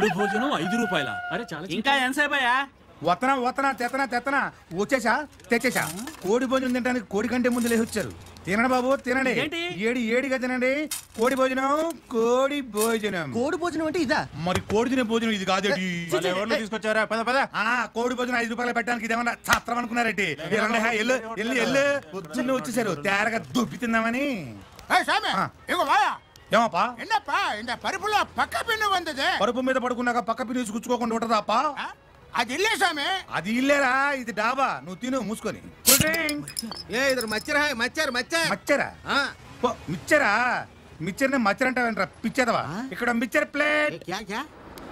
కోడి భోజనం ఐదు రూపాయల అరే చాలా ఇంకా ఎంతసేపు అయ్యా వతనా వతనా తెతనా తెతనా వచ్చేసా తెచ్చేసా కోడి భోజనం తినడానికి కోడి కంటే ముందు లేచి వచ్చారు తినండి బాబు తినండి ఏంటి? ఏడి ఏడిగా తినండి కోడి భోజనం కోడి భోజనం కోడి భోజనం అంటే ఇదా మరి కోడి తినే భోజనం ఇది కాదేటి ఎవరిని తీసుకొచ్చారా పద పద ఆ కోడి భోజనం ఐదు రూపాయలు పెట్టడానికి ఇదేమన్నా ఛాత్రం అనుకున్నారేంటి ఎల్లండి, హా, ఎల్లు ఎల్లు ఎల్లు పొద్దున్న వచ్చేసారు తేరగా దుబ్బి తిందామని ஏய் சாமி ஆ. இங்க வாயா ఏమప్పా என்னப்பா இந்த பருப்புல பக்க பின்னு வந்தது పరుపు మీద పడుకున్నాక పక్క పిలిచి గుచ్చుకోకుండా ఉంటుందా అప్ప ஆ? அது இல்ல சாமி అది ఇల్లేరా ఇది డాబా నువ్వు తిను మూసుకొని కూల్ డ్రింక్. ఏ ఇద్దరు మచ్చర్ హాయ్ మచ్చర్ మచ్చర్ మచ్చరా ఆ, ఓ, మిచ్చరా మిచ్చర్ని మచ్చర్ అంటావేంట్రా పిచ్చేదవా ఇక్కడ మిచ్చర్ ప్లేట్ ఏ, క్యా క్యా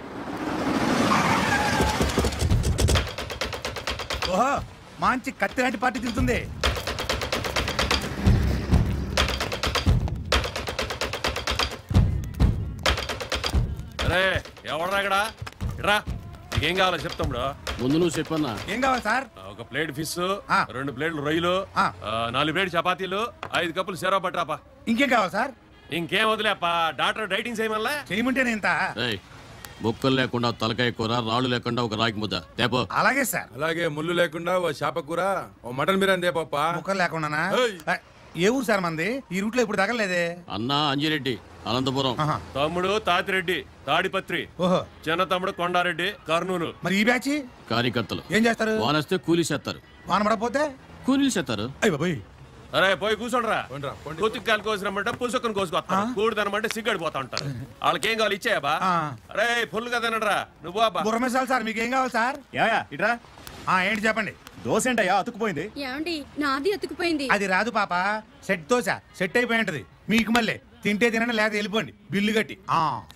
ఓహో మంచి కత్తి లాంటి పార్టీ తింటుంది అరే ఎవడరా ఇక్కడ రా నీకేం కావాలో చెప్తాడు ముందు నువ్వు చెప్పన్నా ఏం కావాలి సార్ ఒక ప్లేట్ ఫిష్ ఆ. రెండు ప్లేట్లు రొయ్యలు ఆ. ఆ, నాలుగు ప్లేట్ చపాతీలు ఐదు కప్పులు సెరవ పట్రాపా ఇంకేం కావాలి సార్ ఇంకేం వదిలేపా డాక్టర్ డైటింగ్ చేయమల్లా చేయమంటేనే ఇంత ఏయ్ బొక్కలు లేకుండా తలకాయ కూర రాళ్ళు లేకుండా ఒక రాగి ముద్ద తేపో అలాగే సార్ అలాగే ముళ్ళు లేకుండా ఓ చేప కూర ఓ మటన్ బిర్యానీ దే పప్ప ముక్కలు లేకుండానా ఏయ్. ఆ, ఏ ఊరు సార్ మంది ఈ రూట్ లో ఇప్పుడు తగలేదే అన్నా అంజిరెడ్డి అనంతపురం ఆహా. తమ్ముడు తాతిరెడ్డి తాడిపత్రి ఓహో చిన్న తమ్ముడు కొండారెడ్డి కర్నూలు మరి ఈ బ్యాచ్ కార్యకర్తలు ఏం చేస్తారు వానొస్తే కూలీ చేస్తారు వాన పడకపోతే కూలీలు చేస్తారు అయ్యి బాబోయ్ అరే పోయి కూర్చోండిరా పోండ్రా, పోండి. కొత్తికాయలు కోసినమంటే పులుసొక్కను కోసుకొస్తాను కూడదనమంటే సిగ్గడిపోతా ఉంటారు వాళ్ళకి ఏం కావాలి ఇచ్చాయబా ఆ. అరే ఫుల్ గా తినడరా నువ్వు బాబా బుర్రమేసాలు సార్ మీకు ఏం కావాలి సార్ యా ఇట్రా ఆ ఏంటి చెప్పండి దోశ ఏంటయ్యా అతుకుపోయింది ఏమండి నాది అతుకుపోయింది అది రాదు పాప సెట్ దోశ సెట్ అయిపోయి ఉంటది మీకు మళ్ళీ తింటే తినండి లేదా వెళ్ళిపోండి బిల్లు కట్టి ఆ.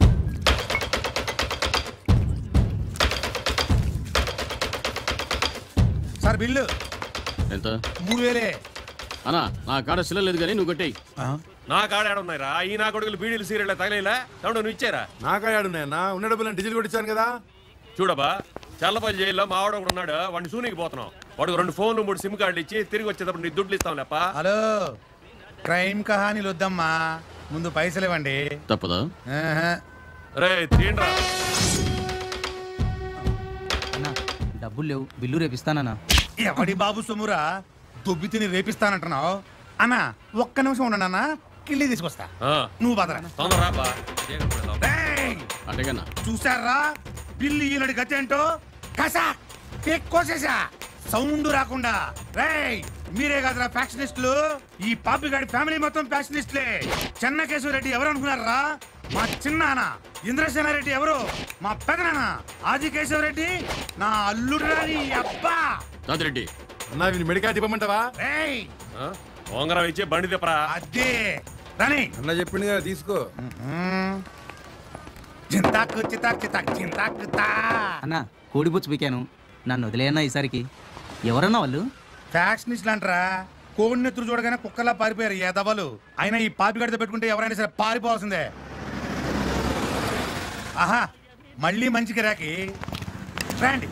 సార్ బిల్లు ఎంత మూడు వేలే అన్నా నా కాడ శిల లేదు కానీ నువ్వు కట్టేయి ఆ? నా కాడ ఉన్నాయిరా ఈ నా కొడుకులు బీడీలు సీరియల్ తగలేలా తమ్ముడు నువ్వు ఇచ్చారా నాకాయాడున్నాయన్నా ఉన్న డబ్బులు డీజిల్ కొట్టించాను కదా చూడబా చల్లపల్లి జైల్లో మా వాడు ఒకడు ఉన్నాడు వాడిని సూనికి పోతున్నాం వాడికి రెండు ఫోన్లు మూడు సిమ్ కార్డులు ఇచ్చి తిరిగి వచ్చేటప్పుడు నీ దుడ్లు ఇస్తాం లేప హలో క్రైమ్ కహానీలు వద్దమ్మా ముందు పైసలు ఇవ్వండి తప్పదా ఆహా. రే తీండ్రా అన్నా డబ్బులు లేవు బిల్లు రేపిస్తానన్నా ఎవడి బాబు సొమ్మురా దొబ్బి తిని రేపిస్తానంటున్నావు అన్నా ఒక్క నిమిషం ఉండండి అన్న కిళ్ళి తీసుకొస్తా ఆ, నువ్వు బదరా తొందర రాపా ఏయ్! అటగన్నా చూసారా బిల్లు ఈనడి గతి ఏంటో కసా కేక్ కోసేసా సౌండ్ రాకుండా రేయ్ మీరే కాదురా ఫ్యాక్షనిస్టులు ఈ పాపిగాడి ఫ్యామిలీ మొత్తం ఫ్యాక్షనిస్టులే చెన్నకేశ్వర రెడ్డి ఎవరు అనుకున్నారా మా చిన్నాన్న ఇంద్రసేన రెడ్డి ఎవరు మా పెదనాన్న ఆదికేశవ రెడ్డి నా అల్లుడు రాని అబ్బా తాతిరెడ్డి అన్నా వీని మెడికా తిప్పమంటావా రేయ్ ఉంగరం ఇచ్చి బండి తిప్పరా అదే రాని అన్న చెప్పింది కదా తీసుకో చింతాకు చితాక్ చితాక్ చింతాకు తా అన్నా కోడి బుచ్చు పీకాను నన్ను వదిలేయన్నా ఈసారికి ఎవరన్నా వాళ్ళు ఫ్యాక్షనిస్టులు అంటారా కోడి నెత్తురు చూడగానే కుక్కలా పారిపోయారు ఎదవలు అయినా ఈ పాపి గడితో పెట్టుకుంటే ఎవరైనా సరే పారిపోవాల్సిందే ఆహా మళ్ళీ మంచి గిరాకి రండి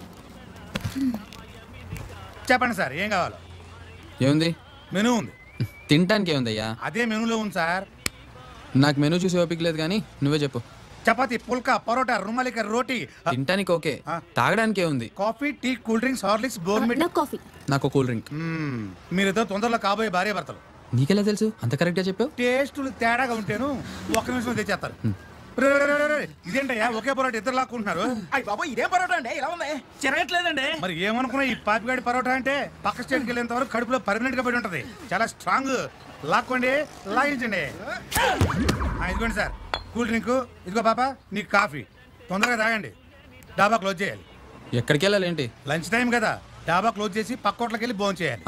చెప్పండి సార్ ఏం కావాలో ఏముంది మెనూ ఉంది తినటానికి ఏముందయ్యా అదే మెనూలో ఉంది సార్ నాకు మెనూ చూసి ఓపిక లేదు కానీ నువ్వే చెప్పు చపాతి పుల్కా పరోటా రుమాలిక రోటీ తినటానికి ఓకే ఆ. తాగడానికి ఏముంది coffee tea cool drinks Horlicks బోర్మిట్ నాకు కాఫీ నాకు కూల్ డ్రింక్ మీరేదో తొందరలో కాబోయే భార్య భర్తలు నీకెలా తెలుసు అంత కరెక్ట్గా చెప్పావు టేస్టులు తేడాగా ఉంటేను ఒక్క నిమిషం తెచ్చేస్తారు రే, రే, రే, రే, రే, ఇదేంటయ్యా ఒకే పరోటా ఇద్దరు లాక్కుంటున్నారు అయ్యి బాబా ఇదే పరోటా అండి ఇలా ఉంది చెరగట్లేదండి మరి ఏమనుకున్నా ఈ పాపిగాడి పరోటా అంటే పక్క స్టేట్కి వెళ్ళేంత వరకు కడుపులో పర్మనెంట్ గా పడి ఉంటది చాలా స్ట్రాంగ్ లాక్కోండి లాగించండి ఆ, ఇదిగోండి సార్ కూల్ డ్రింక్ ఇదిగో పాప నీకు కాఫీ తొందరగా తాగండి డాబా క్లోజ్ చేయాలి ఎక్కడికి వెళ్ళాలి ఏంటి లంచ్ టైం కదా డాబా క్లోజ్ చేసి పక్క హోటల్కి వెళ్ళి భోజనం చేయాలి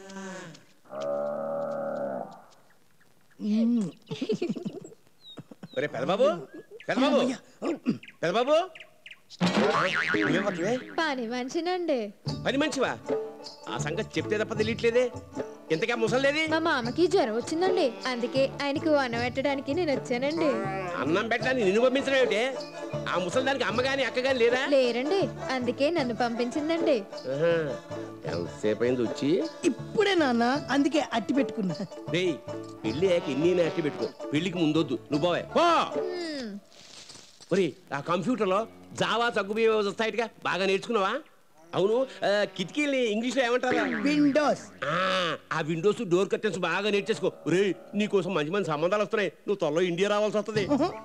ఒరే పెదబాబు పెదబాబు పెదబాబు పని మనిషినండి పని మంచివా ఆ సంగతి చెప్తే తప్ప తెలియట్లేదే ఇంతకా ముసలేది మా మామకి జ్వరం వచ్చిందండి అందుకే ఆయనకు అన్నం పెట్టడానికి నేను వచ్చానండి అన్నం పెట్టడానికి నిన్ను పంపించడం ఏమిటి ఆ ముసలిదానికి అమ్మ గాని అక్క గాని లేదా లేరండి అందుకే నన్ను పంపించిందండి ఆహా. ఎంతసేపు అయింది వచ్చి ఇప్పుడే నాన్న అందుకే అట్టి పెట్టుకున్నా రేయ్ పెళ్లి అయ్యాక ఎన్ని అట్టి పెట్టుకో పెళ్లికి ముందొద్దు నువ్వు పోవే పో హ్మ్. ఒరే ఆ కంప్యూటర్లో జావా తగ్గుబియ్య వస్తాయిగా బాగా నేర్చుకున్నావా అవును ఆ, కిటికీల్ని ఇంగ్లీష్లో ఏమంటారా విండోస్ ఆ, ఆ విండోస్ డోర్ కర్టెన్స్ బాగా నేర్చేసుకో రే నీకోసం మంచి మంచి సంబంధాలు వస్తున్నాయి నువ్వు త్వరలో ఇండియా రావాల్సి వస్తుంది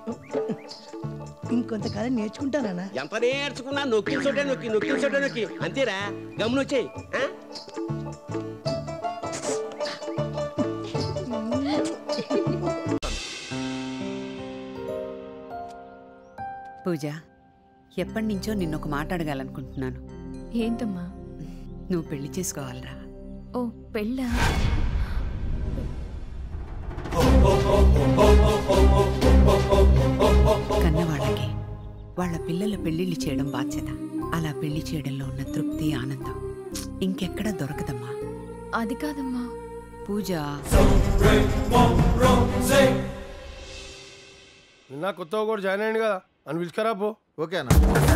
ఇంకొంతకాలం నేర్చుకుంటానా ఎంత నేర్చుకున్నా నొక్కిన చోటే నొక్కి నొక్కిన చోటే నొక్కి అంతేరా గమనొచ్చేయి పూజ ఎప్పటి నుంచో నిన్నొక మాట అడగాలనుకుంటున్నాను ఏంటమ్మా నువ్వు పెళ్లి చేసుకోవాలరా ఓ పెళ్ళా కన్నవాళ్ళకి వాళ్ళ పిల్లల పెళ్లిళ్ళు చేయడం బాధ్యత అలా పెళ్లి చేయడంలో ఉన్న తృప్తి ఆనందం ఇంకెక్కడ దొరకదమ్మా అది కాదమ్మా పూజ నిన్న కొత్త కూడా జాయిన్ అయ్యింది కదా అని పిలుచుకరా పో ఓకేనా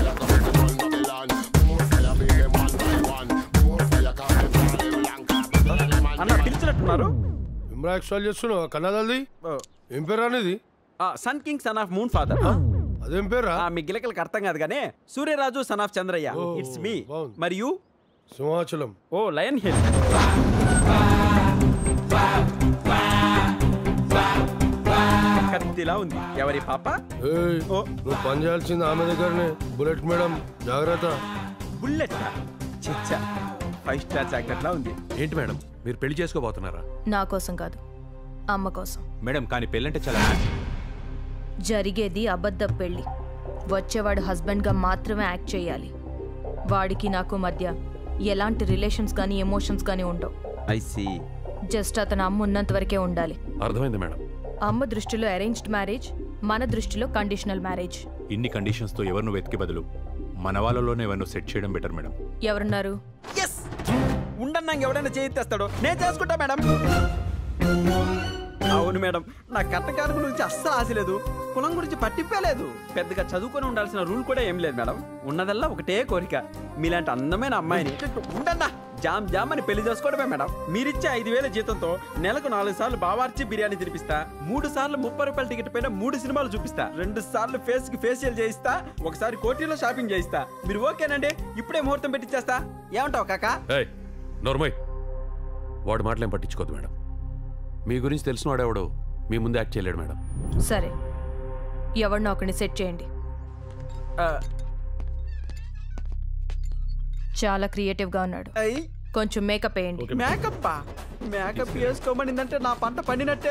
అన్న పిలిచినట్టున్నారు ఇమ్రా ఎక్స్ట్రాల్ చేస్తున్నావు కన్నదల్ది ఏం పేరు అనేది sun king son of moon father అదేం పేరా మీ గిలకలకి అర్థం కాదు కానీ సూర్యరాజు సన్ ఆఫ్ చంద్రయ్య ఓ, ఇట్స్ మీ బాగుంది. మరియు సింహాచలం ఓ లయన్ హిల్ కత్తిలా ఉంది ఎవరి పాప ఏయ్, ఓ. నువ్వు పని చేయాల్సింది ఆమె దగ్గరనే బుల్లెట్ మేడం జాగ్రత్త బుల్లెట్ చిచ్చా ఫైవ్ స్టార్ జాకెట్ లా ఉంది ఏంటి మేడం మీరు పెళ్లి చేసుకోబోతున్నారా నా కోసం కాదు అమ్మ కోసం మేడం కానీ పెళ్ళంటే చాలా జరిగేది అబద్ధ పెళ్లి వచ్చేవాడు హస్బెండ్గా మాత్రమే యాక్ట్ చేయాలి వాడికి నాకు మధ్య ఎలాంటి రిలేషన్స్ కానీ ఎమోషన్స్ కానీ ఉండవు ఐ సి జస్ట్ అతను అమ్మ ఉన్నంత వరకే ఉండాలి అర్థమైంది మేడం అమ్మ దృష్టిలో అరేంజ్డ్ మ్యారేజ్ మన దృష్టిలో కండిషనల్ మ్యారేజ్ ఇన్ని కండిషన్స్ తో ఎవరిను వెతికి బదులు మన వాళ్ళలోనే ఎవరిను సెట్ చేయడం బెటర్ మేడం ఎవరున్నారు ఎస్ ఉండన్నాక ఎవడైనా చేయిస్తేస్తాడు నేను చేసుకుంటా మేడం అవును మేడం నా కట్టకారు గురించి అస్సలు ఆశ లేదు కులం గురించి పట్టింపేలేదు పెద్దగా చదువుకొని ఉండాల్సిన రూల్ కూడా ఏం లేదు మేడం ఉన్నదల్లా ఒకటే కోరిక మీలాంటి అందమైన అమ్మాయిని ఉండన్నా జామ్ జామ్ అని పెళ్లి చేసుకోవడమే మేడం మీరిచ్చే ఐదు వేల జీతంతో నెలకు నాలుగు సార్లు బావార్చి బిర్యానీ తినిపిస్తా మూడు సార్లు ముప్పై రూపాయల టికెట్ పైన మూడు సినిమాలు చూపిస్తా రెండు సార్లు ఫేస్ కి ఫేషియల్ చేయిస్తా ఒకసారి కోటిలో షాపింగ్ చేయిస్తా మీరు ఓకేనండి ఇప్పుడే ముహూర్తం పెట్టిచ్చేస్తా ఏమంటావు కాకా ఏయ్ నోర్మయ్ వాడు మాటలేం పట్టించుకోదు మేడం మీ గురించి తెలిసిన వాడెవడు మీ ముందు యాక్ట్ చేయలేడు మేడం సరే ఎవరినో ఒకరిని సెట్ చేయండి చాలా క్రియేటివ్గా ఉన్నాడు కొంచెం మేకప్ వేయండి మేకప్ మేకప్ వేసుకోమనిందంటే నా పంట పండినట్టే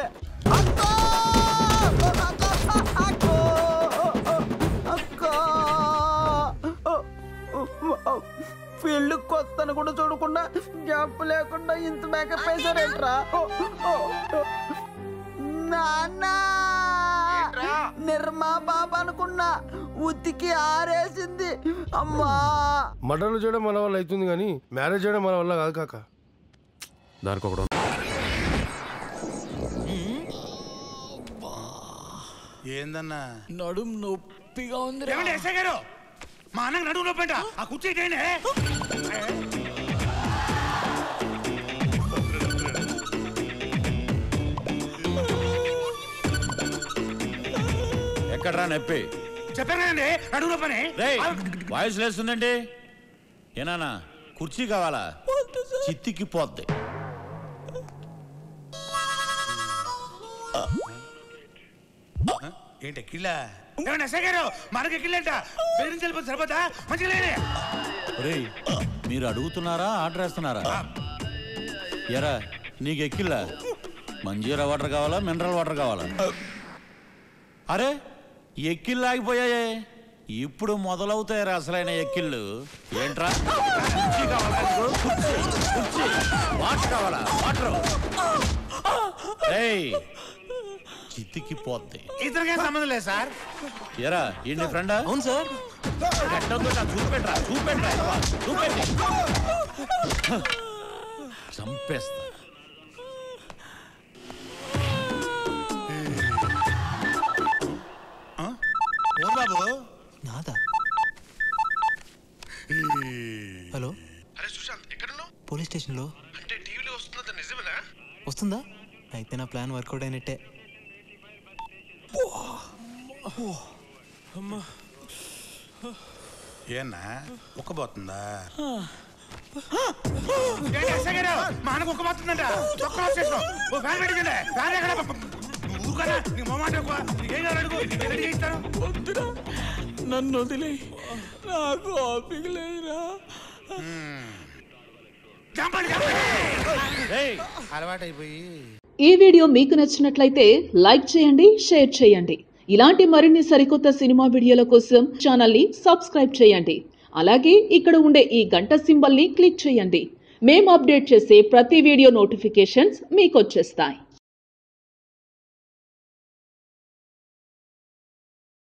ఫీల్డ్ కొత్తను కూడా చూడకుండా గ్యాప్ లేకుండా ఇంత మేకప్ వేసారేంట్రా నాన్న నిర్మా పాప అనుకున్నా ఉతికి ఆరేసింది అమ్మా మటన్లు చేయడం మన వల్ల అవుతుంది కానీ మ్యారేజ్ చేయడం మన వల్ల కాదు కాక దానికి ఒకడు ఏందన్నా నడుం నొప్పిగా ఉంది ఏమండి ఎస్ఐ గారు మా అన్నకు నడువు నొప్పంట ఆ కుర్చీ ఇటేయండి. ఎక్కడ్రా నొప్పి చెప్పాను కదండి నడువు నొప్పని రేయ్ వాయిస్ లేస్తుందండి ఏనానా కుర్చీ కావాలా చిత్తికి పోద్ది ఏంటి కిళ్ళ ఏమండి ఎస్ఐ గారు మనకి కిళ్ళంట బెదిరించి వెళ్ళిపోతే సరిపోతా మంచిగా లేని రేయ్ మీరు అడుగుతున్నారా ఆర్డర్ వేస్తున్నారా ఎరా నీకు ఎక్కిల్లా మంజీరా వాటర్ కావాలా మినరల్ వాటర్ కావాలా అరే ఎక్కిళ్ళు ఆగిపోయాయే ఇప్పుడు మొదలవుతాయి అసలైన ఎక్కిళ్ళు ఏంట్రా కుర్చీ కావాలా నీకు? కుర్చీ, కుర్చీ. వాటర్ కావాలా వాటర్ ఏయ్ చితికి పోద్ది ఇతనికే సంబంధం లేదు సార్ ఎరా ఈ నీ ఫ్రెండా అవును సార్ ఎట్టొద్దు నాకు చూపెట్రా చూపెట్రా ఇవ్వ, చూపెట్టి చంపేస్తా బాబు నాదా హలో అరే సుశాంత్ ఎక్కడ పోలీస్ స్టేషన్లో అంటే టీవీలో వస్తుందంత నిజమేనా వస్తుందా అయితే నా ప్లాన్ వర్కౌట్ అయినట్టే ఏనా ఉక్కబోతుందా ఏంటి ఎస్ఐ గారు? మా అన్నకు ఒక్క పోతుందంట ఒక్క స్టేషన్ ఓ ఫ్యాన్ పెట్టించండి ఫ్యాన్ ఎక్కడ ఊరుకన్నా నీ మొమాట ఎక్కువ నీకేం కావాలి అడుగు నేను రెడీ చేయిస్తాను నన్ను వదిలే నాకు ఓపిక లేదురా చంపండి చంపండి అలవాటైపోయి ఈ వీడియో మీకు నచ్చినట్లయితే లైక్ చేయండి షేర్ చేయండి ఇలాంటి మరిన్ని సరికొత్త సినిమా వీడియోల కోసం ఛానల్ని సబ్స్క్రైబ్ చేయండి అలాగే ఇక్కడ ఉండే ఈ గంట సింబల్ని క్లిక్ చేయండి మేము అప్డేట్ చేసే ప్రతి వీడియో నోటిఫికేషన్స్ మీకు వచ్చేస్తాయి